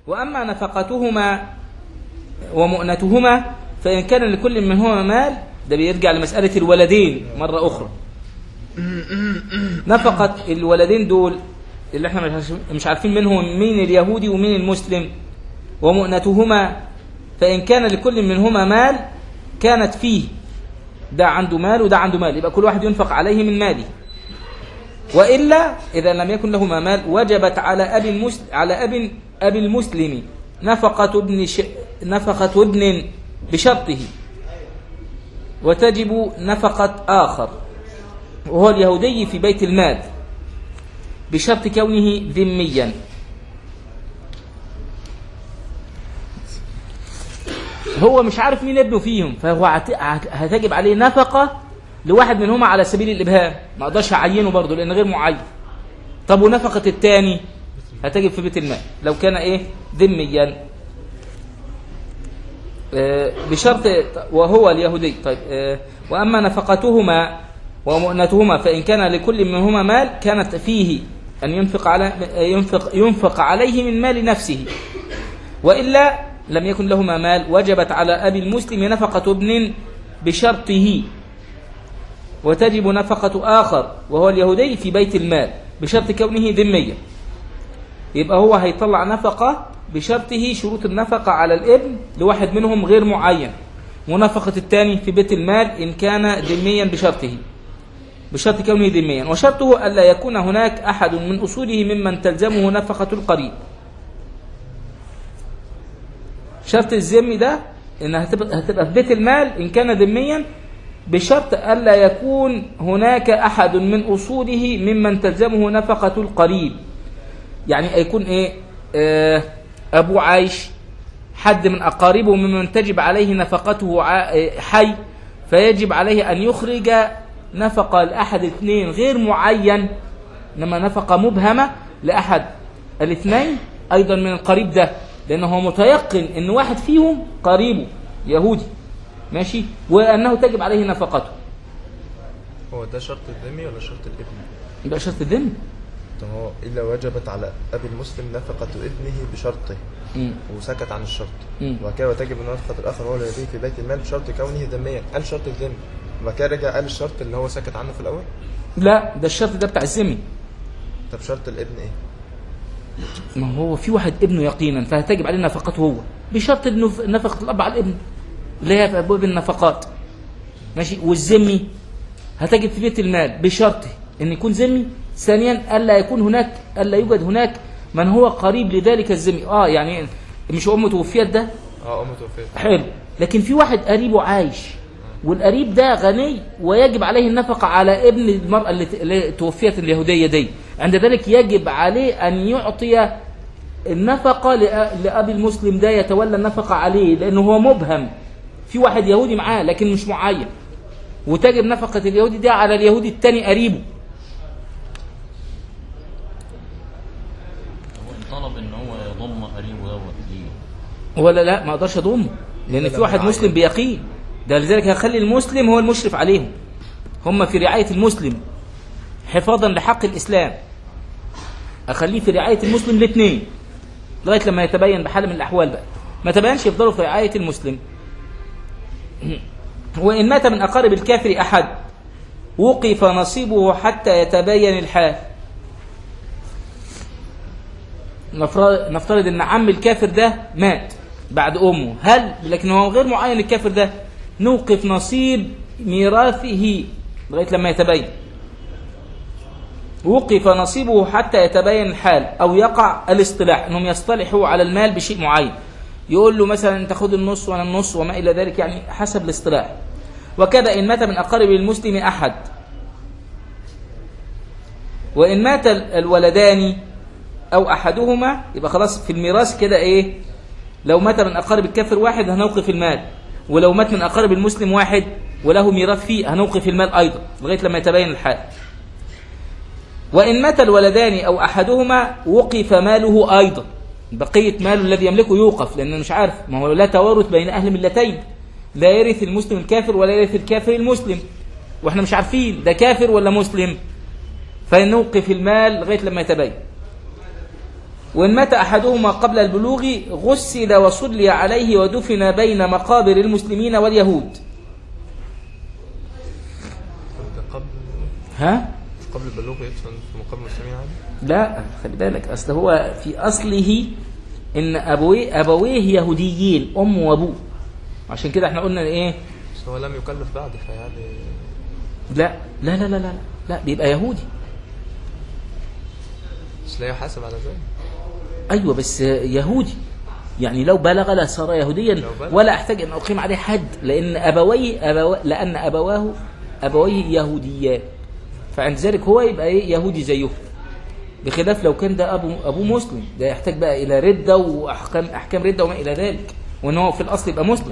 وأما نفقتهما ومؤنتهما فإن كان لكل منهما مال ده بيرجع لمسألة الولدين مرة أخرى نفقة الولدين دول اللي احنا مش- مش عارفين منهم مين اليهودي ومين المسلم ومؤنتهما فإن كان لكل منهما مال كانت فيه ده عنده مال وده عنده مال يبقى كل واحد ينفق عليه من ماله وإلا إذا لم يكن لهما مال وجبت على أبي المسلم على أب أبي المسلم نفقة ابن ش... نفقة ابن بشرطه وتجب نفقة آخر وهو اليهودي في بيت المال بشرط كونه ذميا هو مش عارف مين ابنه فيهم فهو هت- هت- هتجب عليه نفقة لواحد منهما على سبيل الإبهام ما اقدرش أعينه برضه لأن غير معين طب ونفقة الثاني هتجب في بيت المال لو كان إيه ذميا آه، بشرط وهو اليهودي طيب آه، وأما نفقتهما ومؤنتهما فإن كان لكل منهما مال كانت فيه أن ينفق على ينفق ينفق عليه من مال نفسه وإلا لم يكن لهما مال وجبت على أبي المسلم نفقة ابن بشرطه وتجب نفقة آخر وهو اليهودي في بيت المال بشرط كونه ذميا يبقى هو هيطلع نفقة بشرطه شروط النفقة على الابن لواحد منهم غير معين ونفقة الثاني في بيت المال إن كان ذميا بشرطه بشرط كونه ذميا وشرطه ألا يكون هناك أحد من أصوله ممن تلزمه نفقة القريب شرط الذمي ده إنها هتبقى, هتبقى في بيت المال إن كان ذميا بشرط ألا يكون هناك أحد من أصوله ممن تلزمه نفقة القريب يعني يكون إيه آه أبوه عايش حد من أقاربه ممن تجب عليه نفقته ع- آه، حي فيجب عليه أن يخرج نفقة لأحد اثنين غير معين إنما نفقة مبهمة لأحد الاثنين أيضا من القريب ده لأنه هو متيقن أن واحد فيهم قريبه يهودي ماشي وأنه تجب عليه نفقته هو ده شرط الذمي ولا شرط الابن؟ يبقى شرط الذم طب هو إلا وجبت على أبي المسلم نفقة ابنه بشرطه مم. وسكت عن الشرط مم. وبعد كده وتجب نفقة الآخر هو الذي في بيت المال بشرط كونه ذميا قال شرط الذم وبعد كده رجع قال الشرط اللي هو سكت عنه في الأول لا ده الشرط ده بتاع الذمي طب شرط الابن إيه؟ ما هو في واحد ابنه يقينا فهتجب عليه نفقته هو بشرط انه نفقه الاب على الابن اللي هي في ابواب النفقات ماشي والذمي هتجب في بيت المال بشرطه ان يكون ذمي ثانيا الا يكون هناك الا يوجد هناك من هو قريب لذلك الذمي اه يعني مش امه توفيت ده اه أمه توفيت حلو لكن في واحد قريبه عايش والقريب ده غني ويجب عليه النفقة على ابن المرأة اللي ت- اللي توفيت اليهودية دي عند ذلك يجب عليه أن يعطي النفقة لأ- لأبي المسلم ده يتولى النفقة عليه لأنه هو مبهم في واحد يهودي معاه لكن مش معين وتجب نفقة اليهودي ده على اليهودي التاني قريبه هو ان طلب ان هو يضم قريبه دوت ليه ولا لا ما اقدرش اضمه لان في واحد مسلم بيقين ده لذلك هخلي المسلم هو المشرف عليهم هم في رعاية المسلم حفاظا لحق الإسلام أخليه في رعاية المسلم الاثنين لغاية لما يتبين بحال من الأحوال بقى ما تبينش يفضلوا في رعاية المسلم وإن مات من أقارب الكافر أحد وقف نصيبه حتى يتبين الحال نفرض نفترض ان عم الكافر ده مات بعد امه هل لكن هو غير معين الكافر ده نوقف نصيب ميراثه لغايه لما يتبين وقف نصيبه حتى يتبين الحال او يقع الاصطلاح انهم يصطلحوا على المال بشيء معين يقول له مثلا انت خد النص وانا النص وما الى ذلك يعني حسب الاصطلاح وكذا ان مات من اقارب المسلم احد وان مات ال- الولدان او احدهما يبقى خلاص في الميراث كده ايه لو مات من اقارب الكافر واحد هنوقف المال ولو مات من اقارب المسلم واحد وله ميراث فيه هنوقف المال ايضا لغايه لما يتبين الحال وان مات الولدان او احدهما وقف ماله ايضا بقيه ماله الذي يملكه يوقف لان مش عارف ما هو لا توارث بين اهل ملتين لا يرث المسلم الكافر ولا يرث الكافر المسلم واحنا مش عارفين ده كافر ولا مسلم فنوقف المال لغايه لما يتبين وإن مات أحدهما قبل البلوغ غسل وصلي عليه ودفن بين مقابر المسلمين واليهود ده قبل ها؟ قبل البلوغ يدفن في مقابل المسلمين عادي لا خلي بالك أصل هو في أصله إن أبويه, أبويه يهوديين أم وأبوه عشان كده احنا قلنا إيه بس هو لم يكلف بعد فيعني لا لا لا لا لا لا بيبقى يهودي بس لا يحاسب على ذلك أيوة بس يهودي يعني لو بلغ لصار يهوديا لو بلغ. ولا أحتاج أن أقيم عليه حد لأن أبويه أبو لأن أبواه أبويه يهوديان فعند ذلك هو يبقى إيه يهودي زيه بخلاف لو كان ده أبو أبوه مسلم ده يحتاج بقى إلى ردة وأحكام أحكام ردة وما إلى ذلك وإن هو في الأصل يبقى مسلم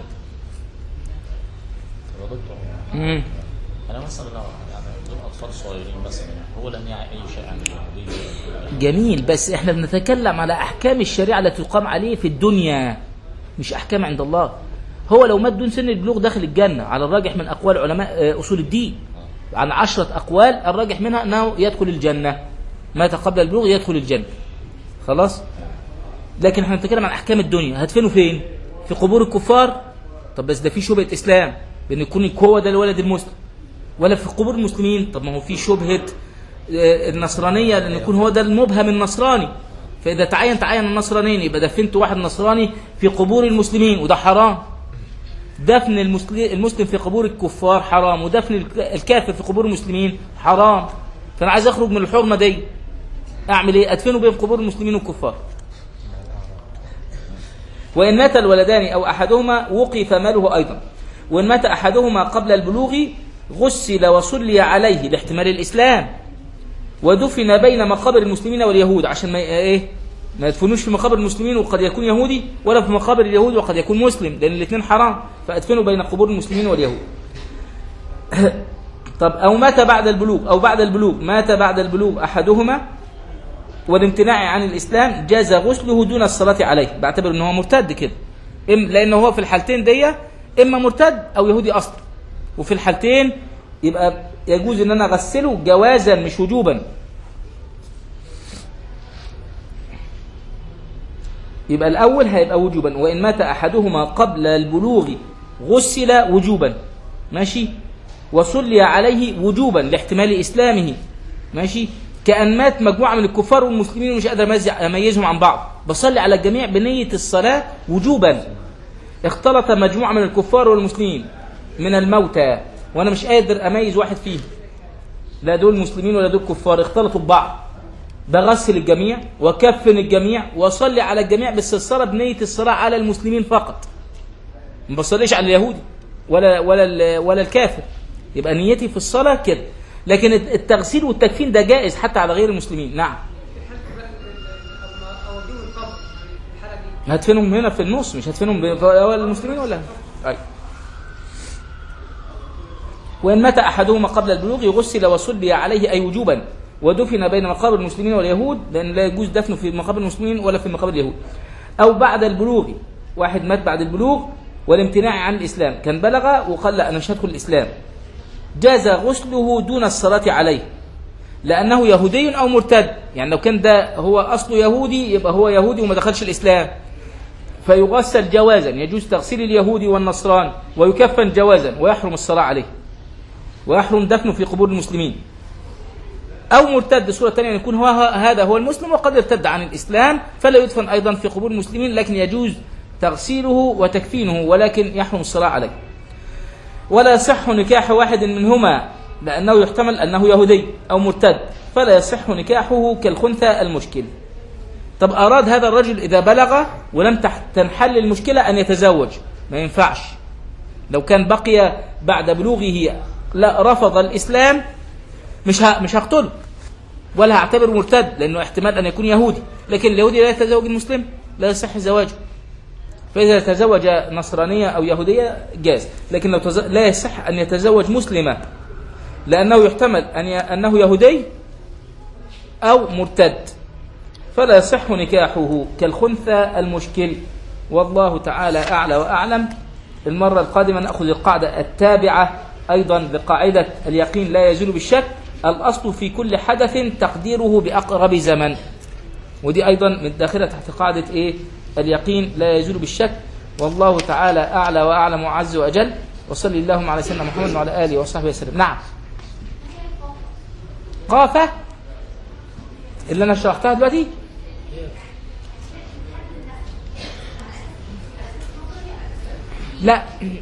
يا دكتور مم. انا مثلا لو يعني دول اطفال صغيرين مثلا هو لم يعي اي شيء عن اليهوديه جميل بس احنا بنتكلم على احكام الشريعه التي تقام عليه في الدنيا مش احكام عند الله هو لو مات دون سن البلوغ داخل الجنه على الراجح من اقوال علماء آه، اصول الدين عن عشرة اقوال الراجح منها انه يدخل الجنه مات قبل البلوغ يدخل الجنه خلاص لكن احنا بنتكلم عن احكام الدنيا هدفنه فين في قبور الكفار طب بس ده في شبهه اسلام بان يكون هو ده الولد المسلم ولا في قبور المسلمين طب ما هو في شبهه آه، النصرانيه لان يكون هو ده المبهم النصراني فاذا تعين تعين النصرانيين يبقى دفنت واحد نصراني في قبور المسلمين وده حرام دفن المسلم, المسلم في قبور الكفار حرام ودفن الك- الكافر في قبور المسلمين حرام فانا عايز اخرج من الحرمه دي اعمل ايه ادفنه بين قبور المسلمين والكفار وإن مات الولدان أو أحدهما وقف ماله أيضا وإن مات أحدهما قبل البلوغ غسل وصلي عليه لاحتمال الإسلام ودفن بين مقابر المسلمين واليهود عشان ما إيه ما يدفنوش في مقابر المسلمين وقد يكون يهودي ولا في مقابر اليهود وقد يكون مسلم لأن الاثنين حرام فأدفنوا بين قبور المسلمين واليهود طب أو مات بعد البلوغ أو بعد البلوغ مات بعد البلوغ أحدهما والامتناع عن الإسلام جاز غسله دون الصلاة عليه بعتبر أنه هو مرتد كده إم لأنه هو في الحالتين دي إما مرتد أو يهودي أصلا وفي الحالتين يبقى يجوز أن أنا أغسله جوازا مش وجوبا يبقى الأول هيبقى وجوبا وإن مات أحدهما قبل البلوغ غسل وجوبا ماشي وصلي عليه وجوبا لاحتمال إسلامه ماشي كأن مات مجموعة من الكفار والمسلمين ومش قادر أميز- أميزهم عن بعض بصلي على الجميع بنية الصلاة وجوبا اختلط مجموعة من الكفار والمسلمين من الموتى وأنا مش قادر أميز واحد فيهم لا دول مسلمين ولا دول كفار اختلطوا ببعض بغسل الجميع وكفن الجميع واصلي على الجميع بس الصلاه بنيه الصلاه على المسلمين فقط ما بصليش على اليهودي ولا ولا ال- ولا الكافر يبقى نيتي في الصلاه كده لكن الت- التغسيل والتكفين ده جائز حتى على غير المسلمين نعم اوديهم القبر الحاله دي هدفنهم هنا في النص مش هدفنهم ب- ولا المسلمين ولا أي. وإن مات أحدهما قبل البلوغ غسل وصلي عليه أي وجوبا ودفن بين مقابر المسلمين واليهود لأن لا يجوز دفنه في مقابر المسلمين ولا في مقابر اليهود أو بعد البلوغ واحد مات بعد البلوغ والامتناع عن الإسلام كان بلغ وقال لا أنا مش هدخل الإسلام جاز غسله دون الصلاة عليه لأنه يهودي أو مرتد يعني لو كان ده هو أصله يهودي يبقى هو يهودي وما دخلش الإسلام فيغسل جوازا يجوز تغسيل اليهودي والنصران ويكفن جوازا ويحرم الصلاة عليه ويحرم دفنه في قبور المسلمين أو مرتد صورة ثانية أن يكون هو هذا هو المسلم وقد ارتد عن الإسلام فلا يدفن أيضا في قبور المسلمين لكن يجوز تغسيله وتكفينه ولكن يحرم الصلاة عليه ولا يصح نكاح واحد منهما لأنه يحتمل أنه يهودي أو مرتد فلا يصح نكاحه كالخنثى المشكل طب أراد هذا الرجل إذا بلغ ولم تح- تنحل المشكلة أن يتزوج ما ينفعش لو كان بقي بعد بلوغه لا رفض الإسلام مش ه... مش هقتله ولا هعتبره مرتد لأنه احتمال أن يكون يهودي لكن اليهودي لا يتزوج المسلم لا يصح زواجه فإذا تزوج نصرانية أو يهودية جاز لكن لو تز... لا يصح أن يتزوج مسلمة لأنه يحتمل أن ي... أنه يهودي أو مرتد فلا يصح نكاحه كالخنثى المشكل والله تعالى أعلى وأعلم المرة القادمة نأخذ القاعدة التابعة أيضا لقاعدة اليقين لا يزول بالشك الأصل في كل حدث تقديره بأقرب زمن ودي أيضا من داخلة تحت قاعدة إيه اليقين لا يزول بالشك والله تعالى أعلى وأعلم وأعز وأجل وصلي اللهم على سيدنا محمد وعلى آله وصحبه وسلم نعم قافة اللي أنا شرحتها دلوقتي لا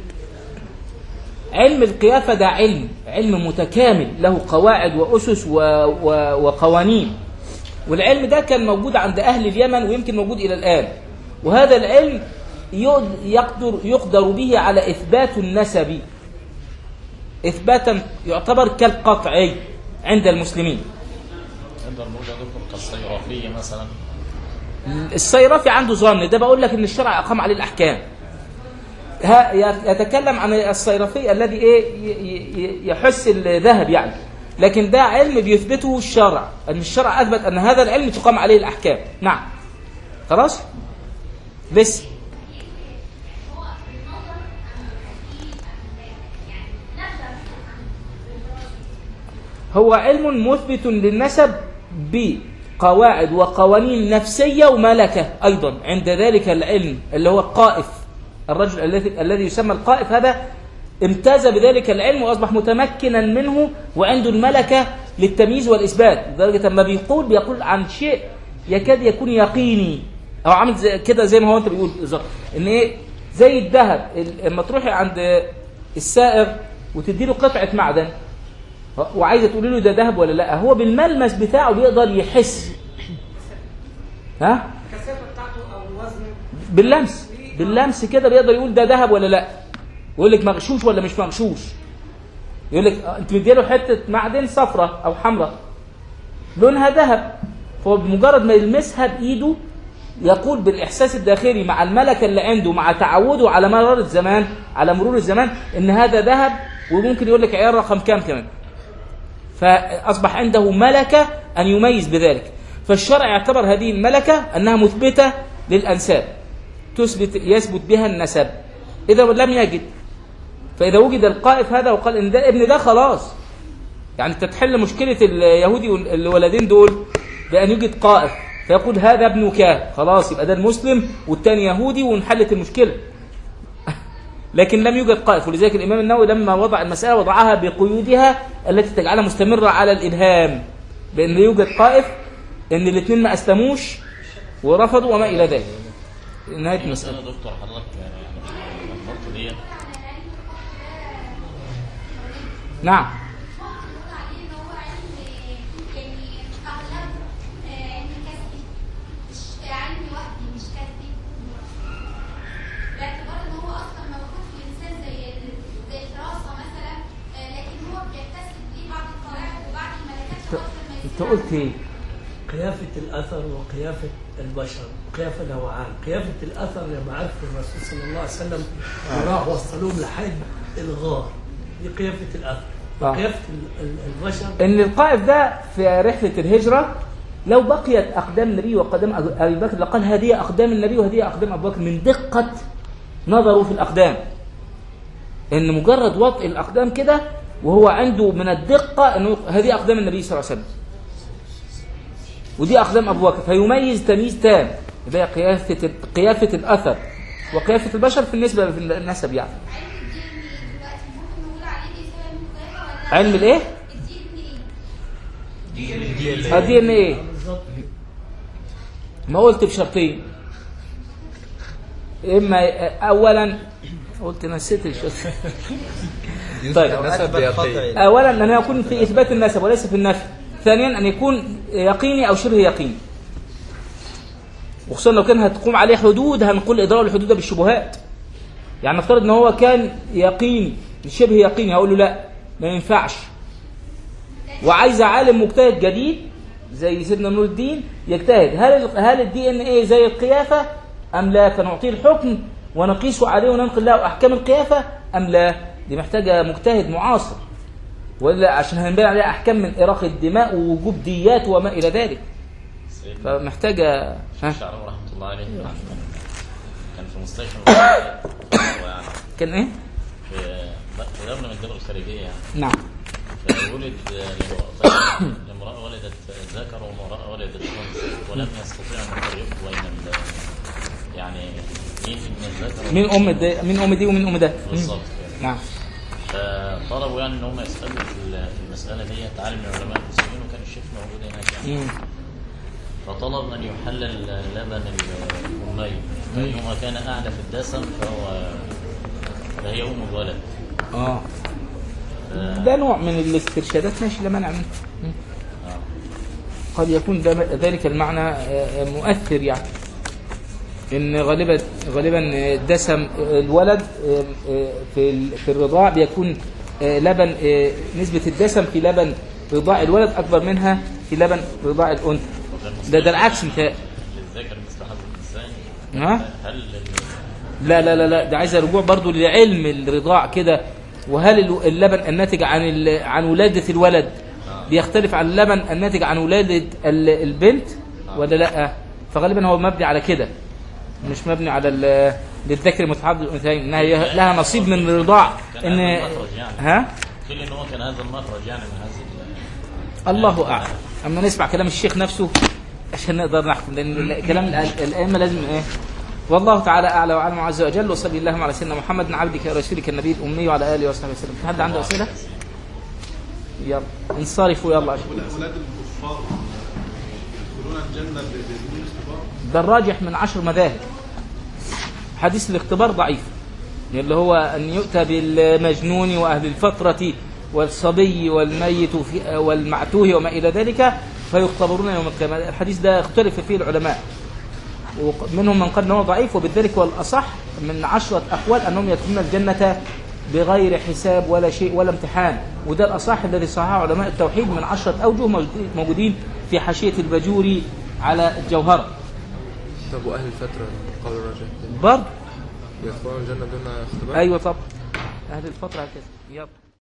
علم القيافة ده علم علم متكامل له قواعد وأسس و... و... وقوانين والعلم ده كان موجود عند أهل اليمن ويمكن موجود إلى الآن وهذا العلم يقد- يقدر يقدر به على إثبات النسب إثباتا يعتبر كالقطعي عند المسلمين نقدر نقول يا دكتور كالصيرافية مثلا الصيرفي عنده ظن ده بقول لك ان الشرع اقام عليه الاحكام ها يتكلم عن الصيرفي الذي ايه ي- ي- يحس الذهب يعني لكن ده علم بيثبته الشرع ان الشرع اثبت ان هذا العلم تقام عليه الاحكام نعم خلاص بس هو علم مثبت للنسب بقواعد وقوانين نفسية وملكة أيضا عند ذلك العلم اللي هو القائف الرجل الذي الذي يسمى القائف هذا امتاز بذلك العلم وأصبح متمكنا منه وعنده الملكة للتمييز والإثبات لدرجة ما بيقول بيقول عن شيء يكاد يكون يقيني أو عامل زي كده زي ما هو أنت بيقول بالظبط إن إيه زي الذهب ال- لما تروحي عند السائر وتديله قطعة معدن وعايزه تقولي له ده ذهب ولا لا هو بالملمس بتاعه بيقدر يحس ها الكثافه بتاعته او وزنه باللمس باللمس كده بيقدر يقول ده ذهب ولا لا يقول لك مغشوش ولا مش مغشوش يقول لك آه، انت مديله حته معدن صفرة او حمراء لونها ذهب فهو بمجرد ما يلمسها بايده يقول بالاحساس الداخلي مع الملكه اللي عنده مع تعوده على مرار الزمان على مرور الزمان ان هذا ذهب وممكن يقول لك عيار رقم كام كمان فأصبح عنده ملكة أن يميز بذلك فالشرع يعتبر هذه الملكة أنها مثبتة للأنساب تثبت يثبت بها النسب إذا لم يجد فإذا وجد القائف هذا وقال إن ده ابن ده خلاص يعني أنت تحل مشكلة اليهودي والولدين دول بأن يوجد قائف فيقول هذا ابنك خلاص يبقى ده المسلم والتاني يهودي وانحلت المشكلة لكن لم يوجد قائف ولذلك الإمام النووي لما وضع المسألة وضعها بقيودها التي تجعلها مستمرة على الإبهام بأن لا يوجد قائف أن الاثنين ما أسلموش ورفضوا وما إلى ذلك نهاية في المسألة مسألة دكتور حضرتك يعني النقطة دي نعم انت قلت ايه قيافة الأثر وقيافة البشر قيافة نوعان قيافة الأثر لما عرف الرسول صلى الله عليه وسلم وراح وصلوهم لحد الغار دي قيافة الأثر آه. وقيافة ال- ال- البشر ان القائف ده في رحلة الهجرة لو بقيت أقدام النبي وقدام أبي بكر لقال هذه أقدام النبي وهذه أقدام أبي بكر من دقة نظره في الأقدام إن مجرد وطء الأقدام كده وهو عنده من الدقة أنه هذه أقدام النبي صلى الله عليه وسلم ودي أقدام أبو بكر فيميز تمييز تام ده قيافة قيافة الأثر وقيافة البشر في النسبة في النسب يعني علم الإيه؟ الدي ان ايه بالظبط ما قلت بشرطين اما اولا قلت نسيت الشرط طيب. النسب يقين اولا ان يكون في اثبات النسب وليس في النفي ثانيا ان يكون يقيني او شبه يقيني وخصوصا لو كان هتقوم عليه حدود هنقول اضرار الحدود ده بالشبهات يعني نفترض ان هو كان يقيني شبه يقيني هقول له لا ما ينفعش وعايز عالم مجتهد جديد زي سيدنا نور الدين يجتهد هل ال- هل الدي ان ايه زي القيافه ام لا فنعطيه الحكم ونقيس عليه وننقل له احكام القيافه ام لا دي محتاجه مجتهد معاصر ولا عشان هنبين عليها احكام من اراق الدماء ووجوب ديات وما الى ذلك سيدنا فمحتاجه ها الشعراوي رحمة الله عليه كان كان في مستشفى يعني كان ايه في في دولة من الدول الخارجية يعني نعم فولد لامرأة- لامرأة ولدت ذكر وامرأة ولدت أنثى ولم يستطيع أن يفرقوا بين ال- يعني مين من الذكر مين ام ده مين ام دي ومين ام ده بالظبط كده نعم فطلبوا يعني ان هم يسالوا في ال- في المساله دي عالم من علماء المسلمين وكان الشيخ موجود هناك يعني مم. فطلب ان يحلل لبن الامين فايهما كان اعلى في الدسم فهو فهي ام الولد اه ف- ده نوع من الاسترشادات ماشي لا مانع منه مم. آه. قد يكون ده ذلك المعنى آه، مؤثر يعني ان غالبا غالبا دسم الولد آه، آه، في ال- في الرضاع بيكون آه، لبن آه، نسبة الدسم في لبن رضاع الولد أكبر منها في لبن رضاع الأنثى ده ده العكس متهيألي للذكر مثل حظ الانسان ها هل ال- لا لا لا لا ده عايز رجوع برضو لعلم الرضاع كده وهل ال- اللبن الناتج عن ال- عن ولادة الولد بيختلف عن اللبن الناتج عن ولادة ال- البنت ولا لا فغالبا هو مبني على كده مش مبني على ال- للذكر متحضر الانثيين انها هي- لها نصيب من الرضاع كان ان هذا المخرج يعني. ها قيل ان هو كان هذا المخرج يعني من هذه ال- الله اعلم اما نسمع كلام الشيخ نفسه عشان نقدر نحكم لان ال- كلام الأ- الائمه لازم ايه والله تعالى اعلى واعلم عز وجل وصلي اللهم على سيدنا محمد عبدك ورسولك النبي الامي وعلى اله وصحبه وسلم في حد عنده اسئله يلا انصرفوا يلا عشان أولاد الكفار يدخلون الجنة ب- بدون اختبار ده الراجح من عشر مذاهب حديث الاختبار ضعيف اللي هو أن يؤتى بالمجنون وأهل الفترة والصبي والميت في- والمعتوه وما إلى ذلك فيختبرون يوم القيامة الحديث ده اختلف فيه العلماء ومنهم من قال أنه ضعيف وبذلك هو الأصح من عشرة أقوال أنهم يدخلون الجنة بغير حساب ولا شيء ولا امتحان وده الأصح الذي صححه علماء التوحيد من عشرة أوجه موجودين- موجودين في حاشية البجوري على الجوهرة طب واهل الفتره قول الراجح برضه يدخلون الجنه دون اختبار ايوه طب اهل الفتره هكذا يلا